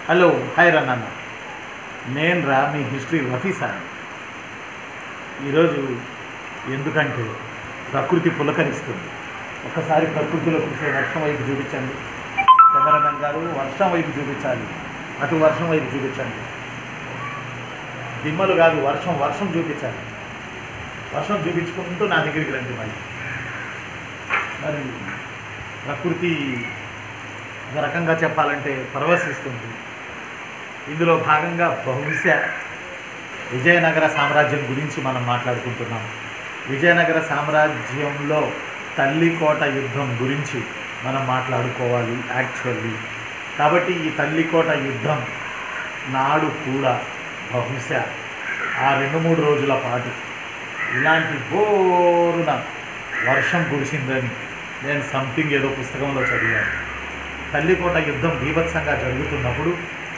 hello hi రన్నన్న నేను రా మీ history Rafi sir ఈరోజు ఎందుకంటే ప్రకృతి పులకరిస్తుంది ఒకసారి ప్రకృతిలో కురిసే వర్షం వైపు చూపించండి కెమెరామెన్ గారు వర్షం వైపు చూపించాలి అటు వర్షం వైపు చూపించండి దిమ్మలు కాదు వర్షం వర్షం చూపించాలి వర్షం చూపించుకుంటూ నా దగ్గరికి రండి మరి మరి ప్రకృతి ఒక రకంగా చెప్పాలంటే పరవశిస్తుంది ఇందులో భాగంగా బహుశా విజయనగర సామ్రాజ్యం గురించి మనం మాట్లాడుకుంటున్నాం విజయనగర సామ్రాజ్యంలో తల్లికోట యుద్ధం గురించి మనం మాట్లాడుకోవాలి యాక్చువల్లీ కాబట్టి ఈ తల్లికోట యుద్ధం నాడు కూడా బహుశా ఆ రెండు మూడు రోజుల పాటు ఇలాంటి బోరున వర్షం కురిసిందని నేను సంథింగ్ ఏదో పుస్తకంలో చదివాను తల్లికోట యుద్ధం బీభత్సంగా జరుగుతున్నప్పుడు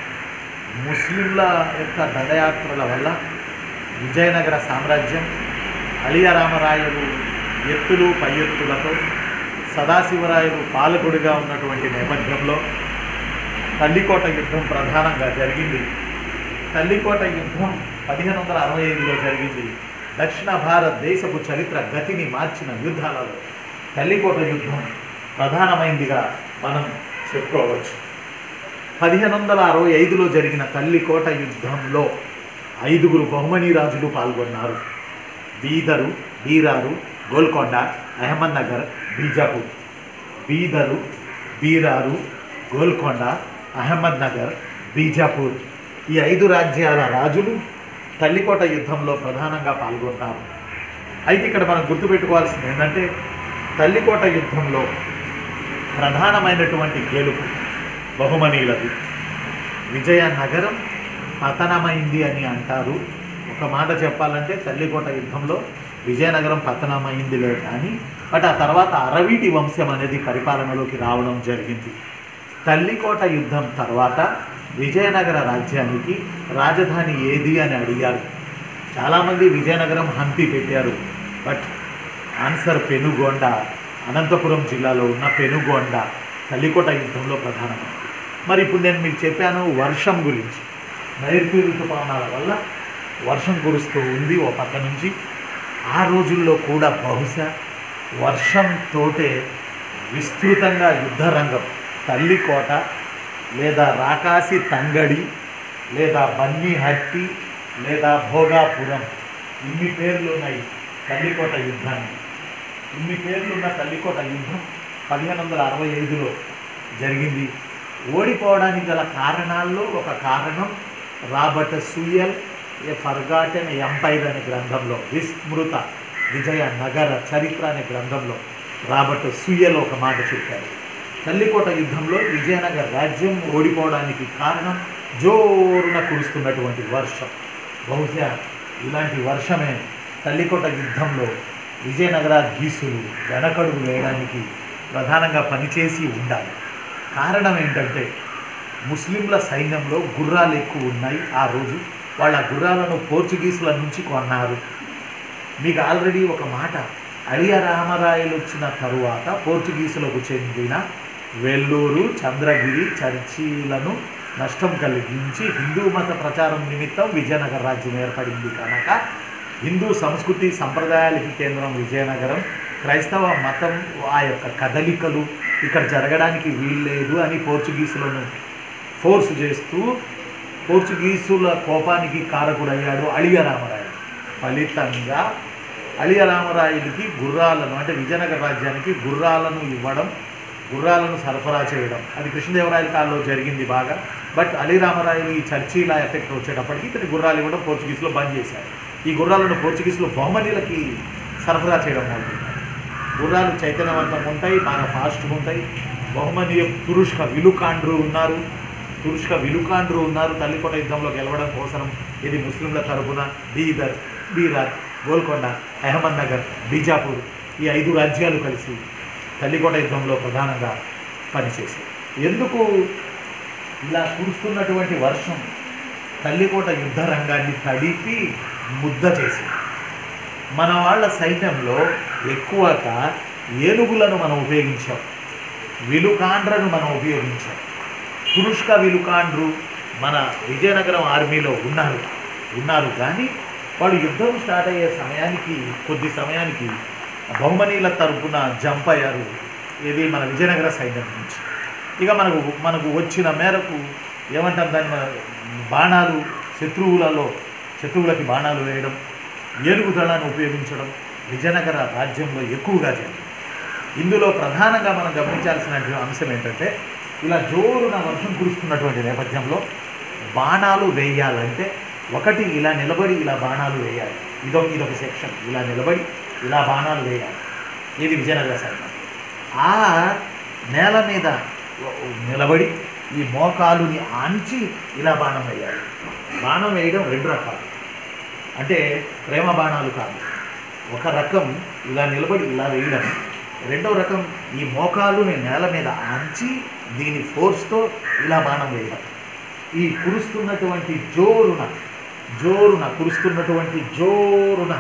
ముస్లింల యొక్క దండయాత్రల వల్ల విజయనగర సామ్రాజ్యం అలియరామరాయలు ఎత్తులు పై ఎత్తులతో సదాశివరాయలు పాలకుడిగా ఉన్నటువంటి నేపథ్యంలో తల్లికోట యుద్ధం ప్రధానంగా జరిగింది తల్లికోట యుద్ధం పదిహేను వందల అరవై ఐదులో జరిగింది దక్షిణ భారతదేశపు చరిత్ర గతిని మార్చిన యుద్ధాలలో తల్లికోట యుద్ధం ప్రధానమైందిగా మనం చెప్పుకోవచ్చు పదిహేను వందల అరవై ఐదులో జరిగిన తల్లికోట యుద్ధంలో ఐదుగురు బహుమనీ రాజులు పాల్గొన్నారు బీదరు బీరారు గోల్కొండ అహ్మద్ నగర్ బీజాపూర్ బీదరు బీరారు గోల్కొండ అహ్మద్ నగర్ బీజాపూర్ ఈ ఐదు రాజ్యాల రాజులు తల్లికోట యుద్ధంలో ప్రధానంగా పాల్గొన్నారు అయితే ఇక్కడ మనం గుర్తుపెట్టుకోవాల్సింది ఏంటంటే తల్లికోట యుద్ధంలో ప్రధానమైనటువంటి గెలుపు బహుమనీలది విజయనగరం పతనమైంది అని అంటారు ఒక మాట చెప్పాలంటే తల్లికోట యుద్ధంలో విజయనగరం పతనమైందిలే కానీ బట్ ఆ తర్వాత అరవీటి వంశం అనేది పరిపాలనలోకి రావడం జరిగింది తల్లికోట యుద్ధం తర్వాత విజయనగర రాజ్యానికి రాజధాని ఏది అని అడిగారు చాలామంది విజయనగరం హంపి పెట్టారు బట్ ఆన్సర్ పెనుగొండ అనంతపురం జిల్లాలో ఉన్న పెనుగొండ తల్లికోట యుద్ధంలో ప్రధానమైంది మరి ఇప్పుడు నేను మీకు చెప్పాను వర్షం గురించి నైరుతి ఋతుపవనాల వల్ల వర్షం కురుస్తూ ఉంది ఓ పక్క నుంచి ఆ రోజుల్లో కూడా బహుశా వర్షంతోటే విస్తృతంగా యుద్ధ రంగం తల్లికోట లేదా రాకాసి తంగడి లేదా బన్నీహట్టి లేదా భోగాపురం ఇన్ని పేర్లు ఉన్నాయి తల్లికోట యుద్ధాన్ని ఇన్ని పేర్లున్న తల్లికోట యుద్ధం పదిహేను వందల అరవై ఐదులో జరిగింది ఓడిపోవడానికి గల కారణాల్లో ఒక కారణం Robert Sewell a forgotten empire అనే గ్రంథంలో విస్మృత విజయ నగర చరిత్ర అనే గ్రంథంలో రాబర్ట్ సుయల్ ఒక మాట చెప్పారు తల్లికోట యుద్ధంలో విజయనగర రాజ్యం ఓడిపోవడానికి కారణం జోరున కురుస్తున్నటువంటి వర్షం బహుశా ఇలాంటి వర్షమే తల్లికోట యుద్ధంలో విజయనగర గీసులు వెనకడుగు వేయడానికి ప్రధానంగా పనిచేసి ఉండాలి కారణం ఏంటంటే ముస్లింల సైన్యంలో గుర్రాలు ఎక్కువ ఉన్నాయి ఆ రోజు వాళ్ళ గుర్రాలను పోర్చుగీసుల నుంచి కొన్నారు మీకు ఆల్రెడీ ఒక మాట అలియ రామరాయలు వచ్చిన తరువాత పోర్చుగీసులకు చెందిన వెల్లూరు చంద్రగిరి చర్చీలను నష్టం కలిగించి హిందూ మత ప్రచారం నిమిత్తం విజయనగర రాజ్యం ఏర్పడింది కనుక హిందూ సంస్కృతి సంప్రదాయాలకి కేంద్రం విజయనగరం క్రైస్తవ మతం ఆ యొక్క కదలికలు ఇక్కడ జరగడానికి వీల్లేదు అని పోర్చుగీసులను ఫోర్స్ చేస్తూ పోర్చుగీసుల కోపానికి కారకుడయ్యాడు అళియ రామరాయుడు ఫలితంగా అళియ రామరాయుడికి గుర్రాలను అంటే విజయనగర రాజ్యానికి గుర్రాలను ఇవ్వడం గుర్రాలను సరఫరా చేయడం అది కృష్ణదేవరాయల కాలంలో జరిగింది బాగా బట్ అలీ రామరాయలు ఈ చర్చీల ఎఫెక్ట్ వచ్చేటప్పటికి ఇతని గుర్రాలు ఇవ్వడం పోర్చుగీసులో బంద్ చేశారు ఈ గుర్రాలను పోర్చుగీసులో బహుమనీలకి సరఫరా చేయడం మొదలుపెట్టారు గుర్రాలు చైతన్యవంతంగా ఉంటాయి బాగా ఫాస్ట్గా ఉంటాయి బహుమనీయ తురుష్క విలుకాండ్రు ఉన్నారు తురుష్క విలుకాండ్రు ఉన్నారు తల్లికోట యుద్ధంలో గెలవడం కోసం ఇది ముస్లింల తరపున బీదర్ బీరార్ గోల్కొండ అహ్మద్ నగర్ బీజాపూర్ ఈ ఐదు రాజ్యాలు కలిసి తల్లికోట యుద్ధంలో ప్రధానంగా పనిచేశాయి ఎందుకు ఇలా కురుస్తున్నటువంటి వర్షం తల్లికోట యుద్ధ రంగాన్ని తడిపి ముద్ద చేసింది మన వాళ్ళ సైన్యంలో ఎక్కువగా ఏనుగులను మనం ఉపయోగించాం విలుకాండ్రను మనం ఉపయోగించాం తురుష్క విలుకాండ్రు మన విజయనగరం ఆర్మీలో ఉన్నారు ఉన్నారు కానీ వాళ్ళు యుద్ధం స్టార్ట్ అయ్యే సమయానికి కొద్ది సమయానికి బహుమనీల తరపున జంప్ అయ్యారు ఇది మన విజయనగర సైన్యం నుంచి ఇక మనకు మనకు వచ్చిన మేరకు ఏమంటాం దాన్ని మన బాణాలు శత్రువులలో శత్రువులకి బాణాలు వేయడం ఏనుగు దళాన్ని ఉపయోగించడం విజయనగర రాజ్యంలో ఎక్కువగా జరిగింది ఇందులో ప్రధానంగా మనం గమనించాల్సిన అంశం ఏంటంటే ఇలా జోరున వర్షం కురుస్తున్నటువంటి నేపథ్యంలో బాణాలు వేయాలంటే ఒకటి ఇలా నిలబడి ఇలా బాణాలు వేయాలి ఇదొక ఇదొక సెక్షన్ ఇలా నిలబడి ఇలా బాణాలు వేయాలి ఇది విజయనగర సైన్యం ఆ నేల మీద నిలబడి ఈ మోకాలుని ఆంచి ఇలా బాణం వేయాలి బాణం వేయడం రెండు రకాలు అంటే ప్రేమ బాణాలు కాదు ఒక రకం ఇలా నిలబడి ఇలా వేయడం రెండో రకం ఈ మోకాలుని నేల మీద ఆంచి దీని ఫోర్స్తో ఇలా బాణం వేయడం ఈ కురుస్తున్నటువంటి జోరున జోరున కురుస్తున్నటువంటి జోరున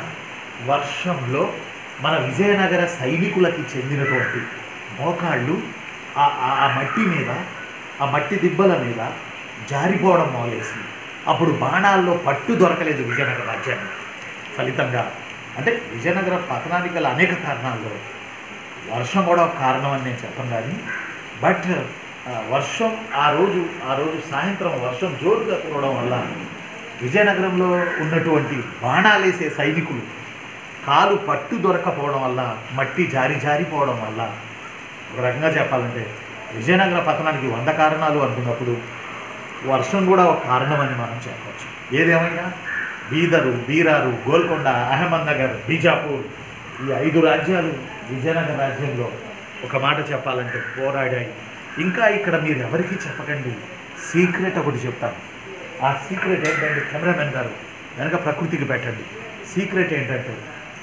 వర్షంలో మన విజయనగర సైనికులకి చెందినటువంటి మోకాళ్ళు ఆ ఆ- ఆ మట్టి మీద ఆ మట్టి దిబ్బల మీద జారిపోవడం మొదలేసింది అప్పుడు బాణాల్లో పట్టు దొరకలేదు విజయనగర రాజ్యానికి ఫలితంగా అంటే విజయనగర పతనానికి గల అనేక కారణాల్లో వర్షం కూడా ఒక కారణం అని నేను చెప్పను కానీ బట్ ఆ, వర్షం ఆ రోజు ఆ రోజు సాయంత్రం వర్షం జోరుగా కురవడం వల్ల విజయనగరంలో ఉన్నటువంటి బాణాలేసే సైనికులు కాలు పట్టు దొరకపోవడం వల్ల మట్టి జారి జారిపోవడం వల్ల ఒక రకంగా చెప్పాలంటే విజయనగర పతనానికి వంద కారణాలు అనుకున్నప్పుడు వర్షం కూడా ఒక కారణమని మనం చెప్పవచ్చు ఏదేమైనా బీదరు బీరారు గోల్కొండ అహ్మద్నగర్ బీజాపూర్ ఈ ఐదు రాజ్యాలు విజయనగర రాజ్యంలో ఒక మాట చెప్పాలంటే పోరాడాయి ఇంకా ఇక్కడ మీరు ఎవరికీ చెప్పకండి సీక్రెట్ ఒకటి చెప్తాను ఆ సీక్రెట్ ఏంటంటే కెమెరామెన్ గారు వెనక ప్రకృతికి పెట్టండి సీక్రెట్ ఏంటంటే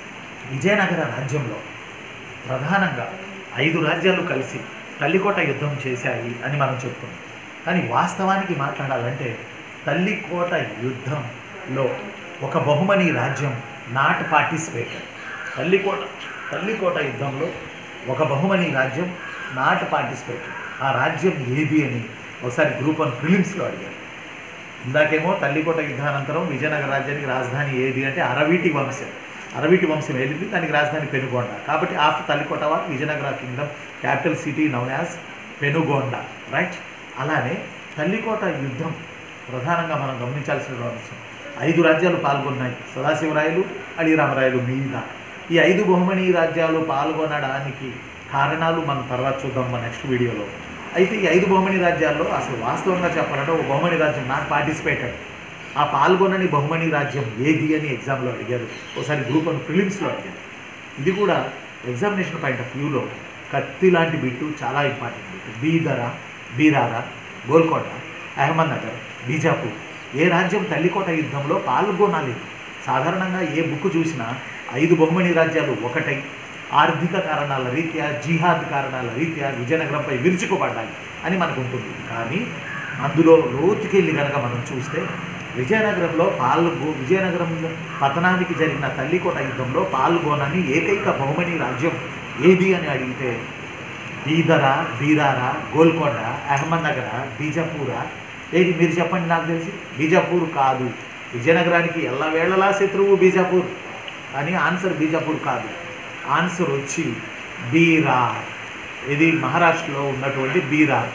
విజయనగర రాజ్యంలో ప్రధానంగా ఐదు రాజ్యాలు కలిసి తల్లికోట యుద్ధం చేశాయి అని మనం చెప్తున్నాం కానీ వాస్తవానికి మాట్లాడాలంటే తల్లికోట యుద్ధంలో ఒక బహుమని రాజ్యం నాట్ పార్టిసిపేటెడ్ తల్లికోట తల్లికోట యుద్ధంలో ఒక బహుమని రాజ్యం నాట్ పార్టిసిపేటెడ్ ఆ రాజ్యం ఏది అని ఒకసారి గ్రూప్ వన్ ఫిలిమ్స్లో అడిగారు ఇందాకేమో తల్లికోట యుద్ధానంతరం విజయనగర రాజ్యానికి రాజధాని ఏది అంటే అరవీటి వంశం అరవీటి వంశం వెళ్ళింది దానికి రాజధాని పెనుగొండ కాబట్టి ఆఫ్టర్ తల్లికోట వారు Vijayanagara kingdom capital city known as Penukonda right అలానే తల్లికోట యుద్ధం ప్రధానంగా మనం గమనించాల్సిన అంశం ఐదు రాజ్యాలు పాల్గొన్నాయి సదాశివరాయలు అడిరామరాయలు మీద ఈ ఐదు బహుమని రాజ్యాలు పాల్గొనడానికి కారణాలు మనం తర్వాత చూద్దాం మన నెక్స్ట్ వీడియోలో అయితే ఈ ఐదు బహుమని రాజ్యాల్లో అసలు వాస్తవంగా చెప్పాలంటే ఒక బహుమని రాజ్యం నాట్ పార్టిసిపేటెడ్ ఆ పాల్గొనని బహుమని రాజ్యం ఏది అని ఎగ్జామ్లో అడిగారు ఒకసారి గ్రూప్ వన్ ప్రిలిమ్స్లో అడిగారు ఇది కూడా ఎగ్జామినేషన్ పాయింట్ ఆఫ్ వ్యూలో కత్తి లాంటి బిట్టు చాలా ఇంపార్టెంట్ బిట్టు బీదర బీరారా గోల్కొండ అహ్మద్నగర్ బీజాపూర్ ఏ రాజ్యం తల్లికోట యుద్ధంలో పాల్గొనాలి సాధారణంగా ఏ బుక్ చూసినా ఐదు బహుమని రాజ్యాలు ఒకటై ఆర్థిక కారణాల రీత్యా జిహాద్ కారణాల రీత్యా విజయనగరంపై విరుచుకుపడ్డాయి అని మనకు ఉంటుంది కానీ అందులో లోతుకెళ్ళి కనుక మనం చూస్తే విజయనగరంలో పాల్గొ విజయనగరంలో పతనానికి జరిగిన తల్లికోట యుద్ధంలో పాల్గొనని ఏకైక బహుమని రాజ్యం ఏది అని అడిగితే బీదరా బీరారా గోల్కొండ అహ్మద్నగర బీజాపూరా ఏది మీరు చెప్పండి నాకు తెలిసి బీజాపూర్ కాదు విజయనగరానికి ఎల్లవేళలా శత్రువు బీజాపూర్ అని ఆన్సర్ బీజాపూర్ కాదు ఆన్సర్ వచ్చి బీరార్ ఇది మహారాష్ట్రలో ఉన్నటువంటి బీరార్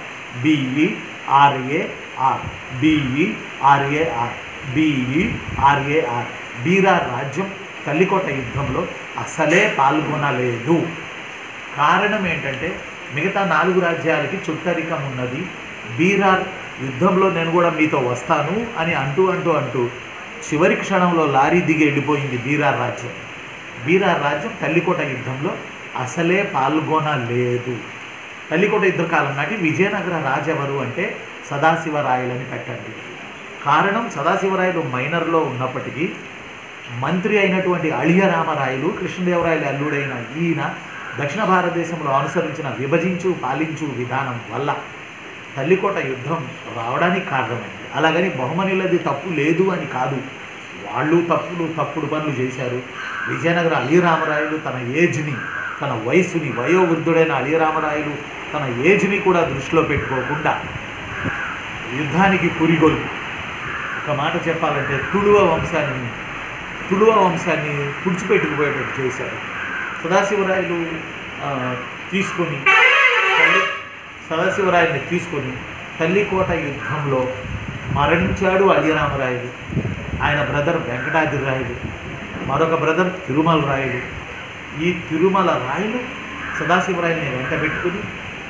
బిఈఆర్ఏఆర్ బిఈఆర్ఏఆర్ బిఈఆర్ఏఆర్ బీరార్ రాజ్యం తల్లికోట యుద్ధంలో అసలే పాల్గొనలేదు కారణం ఏంటంటే మిగతా నాలుగు రాజ్యాలకి చుట్టరికం ఉన్నది బీరార్ యుద్ధంలో నేను కూడా మీతో వస్తాను అని అంటూ అంటూ అంటూ చివరి క్షణంలో లారీ దిగి వెళ్ళిపోయింది బీరార్ రాజ్యం బీరార్ రాజ్యం తల్లికోట యుద్ధంలో అసలే పాల్గొనలేదు తల్లికోట యుద్ధ కాలం నాటి విజయనగర రాజెవరు అంటే సదాశివరాయలని పెట్టండి కారణం సదాశివరాయలు మైనర్లో ఉన్నప్పటికీ మంత్రి అయినటువంటి అళియరామరాయలు కృష్ణదేవరాయలు అల్లుడైన ఈయన దక్షిణ భారతదేశంలో అనుసరించిన విభజించు పాలించు విధానం వల్ల తల్లికోట యుద్ధం రావడానికి కారణమైంది అలాగని బహుమనులది తప్పు లేదు అని కాదు వాళ్ళు తప్పులు తప్పుడు పనులు చేశారు విజయనగర అలీరామరాయలు తన ఏజ్ని తన వయసుని వయోవృద్ధుడైన అలీరామరాయలు తన ఏజ్ని కూడా దృష్టిలో పెట్టుకోకుండా యుద్ధానికి పురిగొల్పు ఒక మాట చెప్పాలంటే తుళువ వంశాన్ని తుళువ వంశాన్ని తుడిచిపెట్టుకుపోయేటట్టు చేశారు సదాశివరాయలు ఆ, తీసుకొని తల్లి సదాశివరాయల్ని తీసుకొని తల్లికోట యుద్ధంలో మరణించాడు అలియరామరాయలు ఆయన బ్రదర్ వెంకటాద్రి రాయలు మరొక బ్రదర్ తిరుమల రాయలు ఈ తిరుమల రాయలు సదాశివరాయల్ని వెంట పెట్టుకుని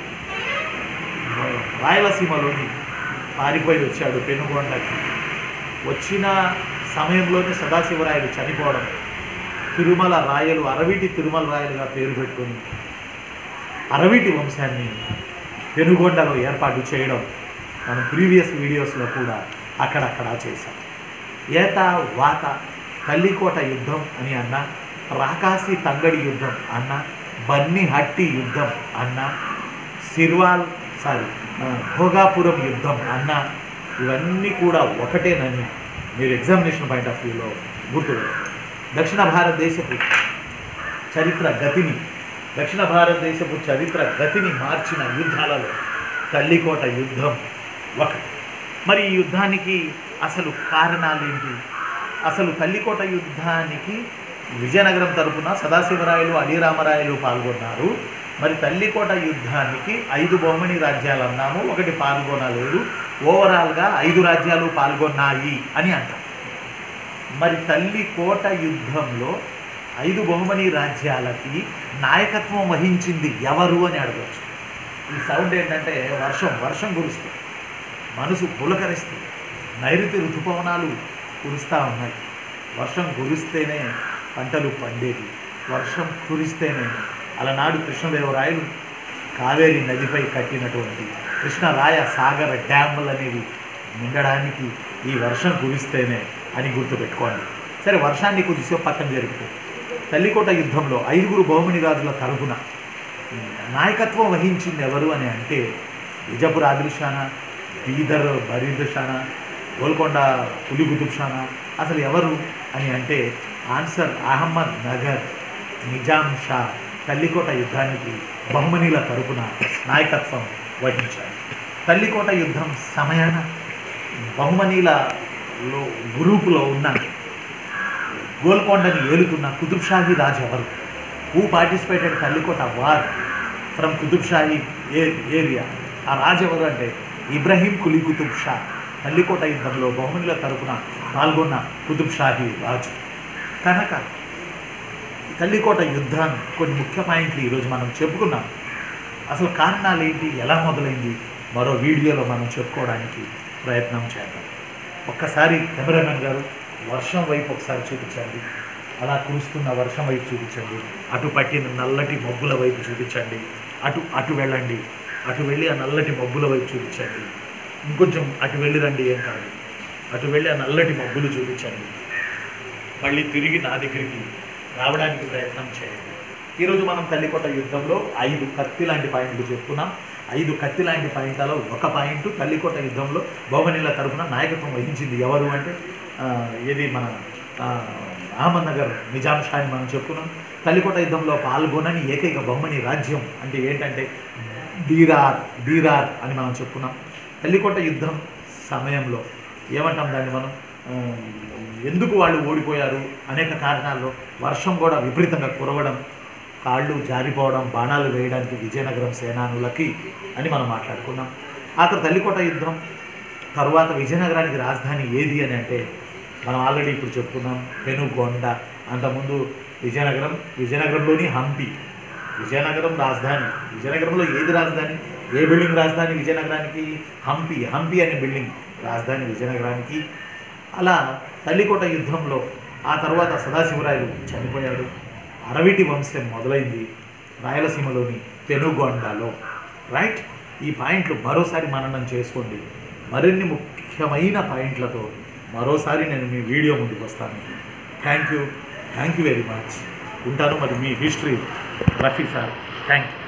రాయలసీమలోని పారిపోయి వచ్చాడు పెనుగొండకి వచ్చిన సమయంలోనే సదాశివరాయలు చనిపోవడం తిరుమల రాయలు అరవిటి తిరుమల రాయలుగా పేరు పెట్టుకొని అరవిటి వంశాన్ని పెనుగొండలో ఏర్పాటు చేయడం మనం ప్రీవియస్ వీడియోస్లో కూడా అక్కడక్కడ చేశాం ఏత వాత తల్లికోట యుద్ధం అని అన్న రాకాసి తంగడి యుద్ధం అన్న బన్ని హట్టి యుద్ధం అన్న సిర్వాల్ సారీ ఆ, భోగాపురం యుద్ధం అన్న ఇవన్నీ కూడా ఒకటేనని మీరు ఎగ్జామినేషన్ పాయింట్ ఆఫ్ వ్యూలో గుర్తుపెట్టారు దక్షిణ భారతదేశపు చరిత్ర గతిని దక్షిణ భారతదేశపు చరిత్ర గతిని మార్చిన యుద్ధాలలో తల్లికోట యుద్ధం ఒకటి మరి ఈ యుద్ధానికి అసలు కారణాలు ఏంటి అసలు తల్లికోట యుద్ధానికి విజయనగరం తరపున సదాశివరాయలు అడిరామరాయలు పాల్గొన్నారు మరి తల్లికోట యుద్ధానికి ఐదు బహుమని రాజ్యాలు అన్నాము ఒకటి పాల్గొనలేదు ఓవరాల్గా ఐదు రాజ్యాలు పాల్గొన్నాయి అని అంటాం మరి తల్లికోట యుద్ధంలో ఐదు బహుమని రాజ్యాలకి నాయకత్వం వహించింది ఎవరు అని అడగచ్చు ఈ సౌండ్ ఏంటంటే వర్షం వర్షం కురుస్తుంది మనసు పులకరిస్తుంది నైరుతి ఋతుపవనాలు కురుస్తూ ఉన్నాయి వర్షం కురిస్తేనే పంటలు పండేది వర్షం కురిస్తేనే అలనాడు కృష్ణదేవరాయలు కావేరి నదిపై కట్టినటువంటి కృష్ణరాయ సాగర డ్యాములు అనేవి నిండడానికి ఈ వర్షం కురిస్తేనే అని గుర్తుపెట్టుకోండి సరే వర్షాన్ని కొద్దిసేపు పక్కన జరుగుతుంది తల్లికోట యుద్ధంలో ఐదుగురు బహుమని రాజుల తరపున నాయకత్వం వహించింది ఎవరు అని అంటే విజయపుర ఆదిల్షానా బీదర్ బరీదుషానా గోల్కొండ పులి కుతుబ్షానా అసలు ఎవరు అని అంటే ఆన్సర్ అహ్మద్ నగర్ నిజాం షా తల్లికోట యుద్ధానికి బహుమనీల తరపున నాయకత్వం వహించారు తల్లికోట యుద్ధం సమయాన బహుమనీల లో- గ్రూపులో ఉన్న గోల్కొండని ఏలుతున్న కుతుబ్షాహీ రాజు ఎవరు who participated Talikota war from Qutb Shahi ఏ ఏరియా ఆ రాజు ఎవరు అంటే ఇబ్రహీం కులీ కుతుబ్ షా తల్లికోట యుద్ధంలో బహుమనుల తరపున పాల్గొన్న కుతుబ్ షాహీ రాజు కనుక తల్లికోట యుద్ధాన్ని కొన్ని ముఖ్య పాయింట్లు ఈరోజు మనం చెప్పుకున్నాం అసలు కారణాలు ఏంటి ఎలా మొదలైంది మరో వీడియోలో మనం చెప్పుకోవడానికి ప్రయత్నం చేద్దాం ఒక్కసారి కెమెరామెన్ గారు వర్షం వైపు ఒకసారి చూపించండి అలా కురుస్తున్న వర్షం వైపు చూపించండి అటు పట్టిన నల్లటి మబ్బుల వైపు చూపించండి అటు అటు వెళ్ళండి అటు వెళ్ళి ఆ నల్లటి మబ్బుల వైపు చూపించండి ఇంకొంచెం అటు వెళ్ళి రండి ఏం కాదు అటు వెళ్ళి ఆ నల్లటి మబ్బులు చూపించండి మళ్ళీ తిరిగి నా దగ్గరికి రావడానికి ప్రయత్నం చేయండి ఈరోజు మనం తల్లికోట యుద్ధంలో ఐదు కత్తి లాంటి పాయింట్లు చెప్పుకున్నాం ఐదు కత్తి లాంటి పాయింట్లలో ఒక పాయింట్ తల్లికోట యుద్ధంలో బహుమనీల తరఫున నాయకత్వం వహించింది ఎవరు అంటే ఆ, ఇది మన ఆ, అహ్మద్ నగర్ నిజాం షా అని మనం చెప్పుకున్నాం తల్లికోట యుద్ధంలో పాల్గొనని ఏకైక బహుమని రాజ్యం అంటే ఏంటంటే బీరార్ బీరార్ అని మనం చెప్పుకున్నాం తల్లికోట యుద్ధం సమయంలో ఏమంటాం దాన్ని మనం ఆ, ఎందుకు వాళ్ళు ఓడిపోయారు అనేక కారణాల్లో వర్షం కూడా విపరీతంగా కురవడం కాళ్ళు జారిపోవడం బాణాలు వేయడానికి విజయనగరం సేనానులకి అని మనం మాట్లాడుకున్నాం ఆ తర్వాత తల్లికోట యుద్ధం తర్వాత విజయనగరానికి రాజధాని ఏది అని అంటే మనం ఆల్రెడీ ఇప్పుడు చెప్పుకున్నాం పెనుగొండ అంతకుముందు విజయనగరం విజయనగరంలోని హంపి విజయనగరం రాజధాని విజయనగరంలో ఏది రాజధాని ఏ బిల్డింగ్ రాజధాని విజయనగరానికి హంపి హంపి అనే బిల్డింగ్ రాజధాని విజయనగరానికి అలా తల్లికోట యుద్ధంలో ఆ తర్వాత సదాశివరాయలు చనిపోయాడు అరవిటి వంశం మొదలైంది రాయలసీమలోని పెనుగొండలో రైట్ ఈ పాయింట్లు మరోసారి మననం చేసుకోండి మరిన్ని ముఖ్యమైన పాయింట్లతో మరోసారి నేను మీ వీడియో ముందుకు వస్తాను thank you thank you very much ఉంటాను మరి మీ history Rafi sir thank you